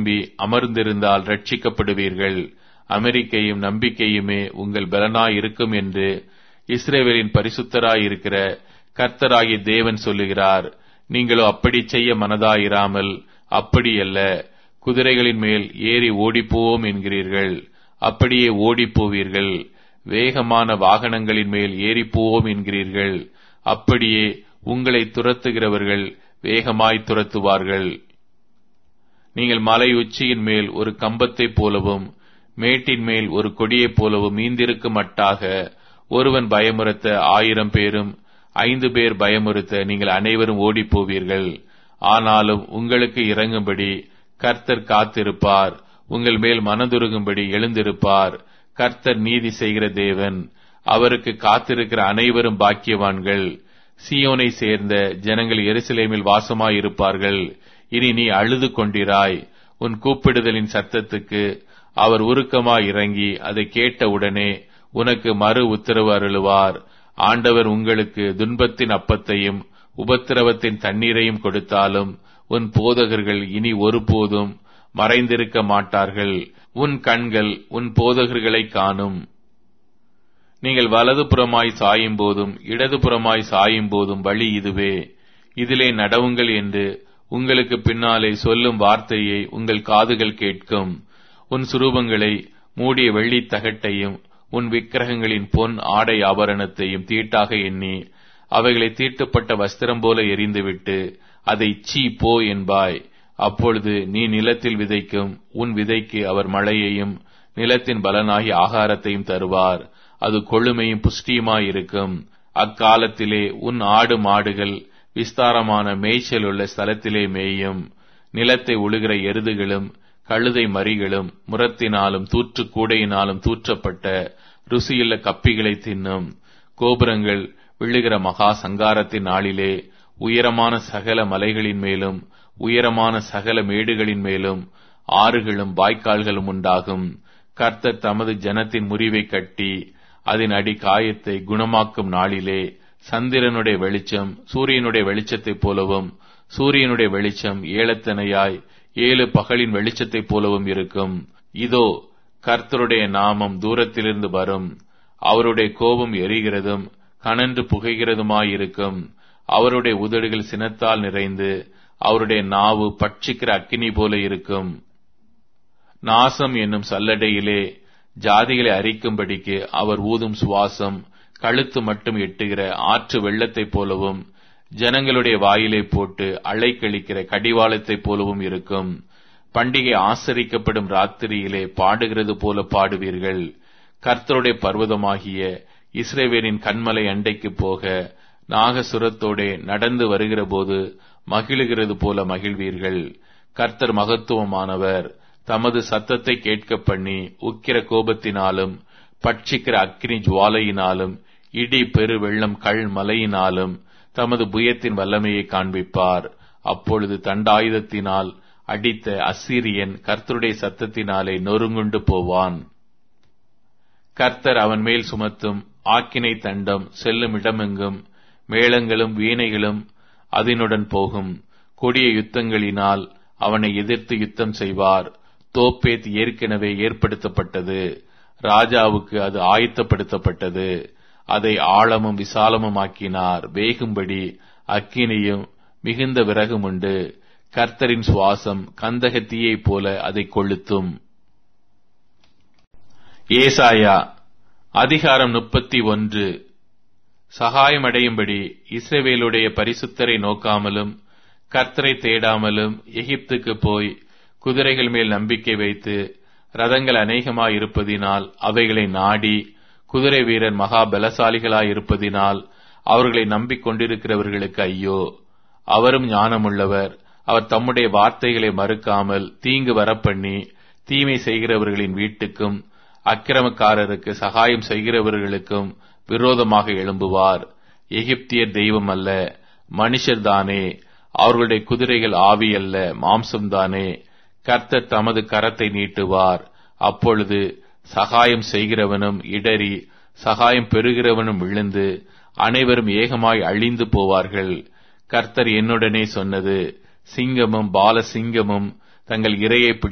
திரும்பி அமர்ந்திருந்தால் ரட்சிக்கப்படுவீர்கள் அமெரிக்கையும் நம்பிக்கையுமே உங்கள் பலனாய் இருக்கும் என்று இஸ்ரேவேலின் பரிசுத்தராய் இருக்கிற கர்த்தராகிய தேவன் சொல்லுகிறார் நீங்களோ அப்படி செய்ய மனதாயிராமல் அப்படியல்ல குதிரைகளின் மேல் ஏறி ஓடிப்போவோம் என்கிறீர்கள் அப்படியே ஓடிப்போவீர்கள் வேகமான வாகனங்களின் மேல் ஏறிப்போவோம் என்கிறீர்கள் அப்படியே உங்களை துரத்துகிறவர்கள் வேகமாய் துரத்துவார்கள் நீங்கள் மலை உச்சியின் மேல் ஒரு கம்பத்தைப் போலவும் மேட்டின் மேல் ஒரு கொடியைப் போலவும் மீந்திருக்க மட்டாக ஒருவன் பயமுறுத்த ஆயிரம் பேரும் ஐந்து பேர் பயமுறுத்த நீங்கள் அனைவரும் ஓடிப்போவீர்கள் ஆனாலும் உங்களுக்கு இறங்கும்படி கர்த்தர் காத்திருப்பார் உங்கள் மேல் மனதுருகும்படி எழுந்திருப்பார் கர்த்தர் நீதி செய்கிற தேவன் அவருக்கு காத்திருக்கிற அனைவரும் பாக்கியவான்கள் சியோனை சேர்ந்த ஜனங்கள் எருசலேமில் வாசமாயிருப்பார்கள் இனி நீ அழுது கொண்டிராய் உன் கூப்பிடுதலின் சத்தத்துக்கு அவர் உருக்கமாய் இறங்கி அதை கேட்டவுடனே உனக்கு மறு உத்தரவு அருளுவார் ஆண்டவர் உங்களுக்கு துன்பத்தின் அப்பத்தையும் உபத்திரவத்தின் தண்ணீரையும் கொடுத்தாலும் உன் போதகர்கள் இனி ஒருபோதும் மறைந்திருக்க மாட்டார்கள் உன் கண்கள் உன் போதகர்களை காணும் நீங்கள் வலது புறமாய் சாயும் போதும் இடது புறமாய் சாயும் போதும் வழி இதுவே இதிலே நடவுங்கள் என்று உங்களுக்கு பின்னாலே சொல்லும் வார்த்தையை உங்கள் காதுகள் கேட்கும் உன் சுரூபங்களை மூடிய வெள்ளித் தகட்டையும் உன் விக்கிரகங்களின் பொன் ஆடை ஆபரணத்தையும் தீட்டாக எண்ணி அவைகளை தீட்டுப்பட்ட வஸ்திரம் போல எரிந்துவிட்டு அதை சீ போ என்பாய் அப்பொழுது நீ நிலத்தில் விதைக்கும் உன் விதைக்கு அவர் மழையையும் நிலத்தின் பலனாகி ஆகாரத்தையும் தருவார் அது கொழுமையும் புஷ்டியுமாயிருக்கும் அக்காலத்திலே உன் ஆடு மாடுகள் விஸ்தாரமான மேய்ச்சல் உள்ள ஸ்தலத்திலே மேயும் நிலத்தை உழுகிற எருதுகளும் கழுதை மறிகளும் முரத்தினாலும் தூற்று கூடையினாலும் தூற்றப்பட்ட ருசியுள்ள கப்பிகளை தின்னும் கோபுரங்கள் விழுகிற மகா சங்காரத்தின் நாளிலே உயரமான சகல மலைகளின் மேலும் உயரமான சகல மேடுகளின் மேலும் ஆறுகளும் வாய்க்கால்களும் உண்டாகும் கர்த்தர் தமது ஜனத்தின் முறிவை கட்டி அதன் அடி காயத்தை குணமாக்கும் நாளிலே சந்திரனுடைய வெளிச்சம் சூரியனுடைய வெளிச்சத்தைப் போலவும் சூரியனுடைய வெளிச்சம் ஏலத்தனையாய் ஏழு பகலின் வெளிச்சத்தைப் போலவும் இருக்கும் இதோ கர்த்தருடைய நாமம் தூரத்திலிருந்து வரும் அவருடைய கோபம் எரிகிறதும் கனன்று புகைகிறதுமாயிருக்கும் அவருடைய உதடுகள் சினத்தால் நிறைந்து அவருடைய நாவு பட்சிக்கிற அக்கினி போல இருக்கும் நாசம் என்னும் சல்லடையிலே ஜாதிகளை அரிக்கும்படிக்கு அவர் ஊதும் சுவாசம் கழுத்து மட்டும் எட்டுகிற ஆற்று வெள்ளத்தைப் போலவும் ஜனங்களுடைய வாயிலை போட்டு அலைக்கழிக்கிற கடிவாளத்தைப் போலவும் இருக்கும் பண்டிகை ஆசரிக்கப்படும் ராத்திரியிலே பாடுகிறது போல பாடுவீர்கள் கர்த்தருடைய பர்வதமாகிய இஸ்ரேவேலின் கண்மலை அண்டைக்கு போக நாகசுரத்தோடே நடந்து வருகிற போது மகிழுகிறது போல மகிழ்வீர்கள் கர்த்தர் மகத்துவமானவர் தமது சத்தத்தை கேட்க பண்ணி உக்கிர கோபத்தினாலும் பட்சிக்கிற அக்னி ஜுவாலையினாலும் இடி பெரு வெள்ளம் கள் மலையினாலும் தமது புயத்தின் வல்லமையை காண்பிப்பார் அப்பொழுது தண்டாயுதத்தினால் அடித்த அசிரியன் கர்த்தருடைய சத்தத்தினாலே நொறுங்குண்டு போவான் கர்த்தர் அவன் மேல் சுமத்தும் ஆக்கினை தண்டம் செல்லும் இடமெங்கும் மேளங்களும் வீணைகளும் அதனுடன் போகும் கொடிய யுத்தங்களினால் அவனை எதிர்த்து யுத்தம் செய்வார் தோப்பேத் ஏற்கனவே ஏற்படுத்தப்பட்டது ராஜாவுக்கு அது ஆயத்தப்படுத்தப்பட்டது அதை ஆழமும் விசாலமும் ஆக்கினார் வேகும்படி அக்கினியும் மிகுந்த விறகும் உண்டு கர்த்தரின் சுவாசம் கந்தகத்தீயைப் போல அதை கொளுத்தும் ஏசாயா அதிகாரம் முப்பத்தி ஒன்று சகாயமடையும்படி இஸ்ரவேலுடைய பரிசுத்தரை நோக்காமலும் கர்த்தரை தேடாமலும் எகிப்துக்கு போய் குதிரைகள் மேல் நம்பிக்கை வைத்து ரதங்கள் அநேகமாயிருப்பதினால் அவைகளை நாடி குதிரை வீரர் மகா பலசாலிகளாயிருப்பதினால் அவர்களை நம்பிக்கொண்டிருக்கிறவர்களுக்கு ஐயோ அவரும் ஞானமுள்ளவர் அவர் தம்முடைய வார்த்தைகளை மறுக்காமல் தீங்கு வரப்பண்ணி தீமை செய்கிறவர்களின் வீட்டுக்கும் அக்கிரமக்காரருக்கு சகாயம் செய்கிறவர்களுக்கும் விரோதமாக எழும்புவார் எகிப்தியர் தெய்வம் அல்ல மனுஷர் தானே அவர்களுடைய குதிரைகள் ஆவி அல்ல மாம்சம்தானே கர்த்தர் தமது கரத்தை நீட்டுவார் அப்பொழுது சகாயம் செய்கிறவனும் இடறி சகாயம் பெறுகிறவனும் விழுந்து அனைவரும் ஏகமாய் அழிந்து போவார்கள் கர்த்தர் என்னுடனே சொன்னது சிங்கமும் பாலசிங்கமும் தங்கள் இரையை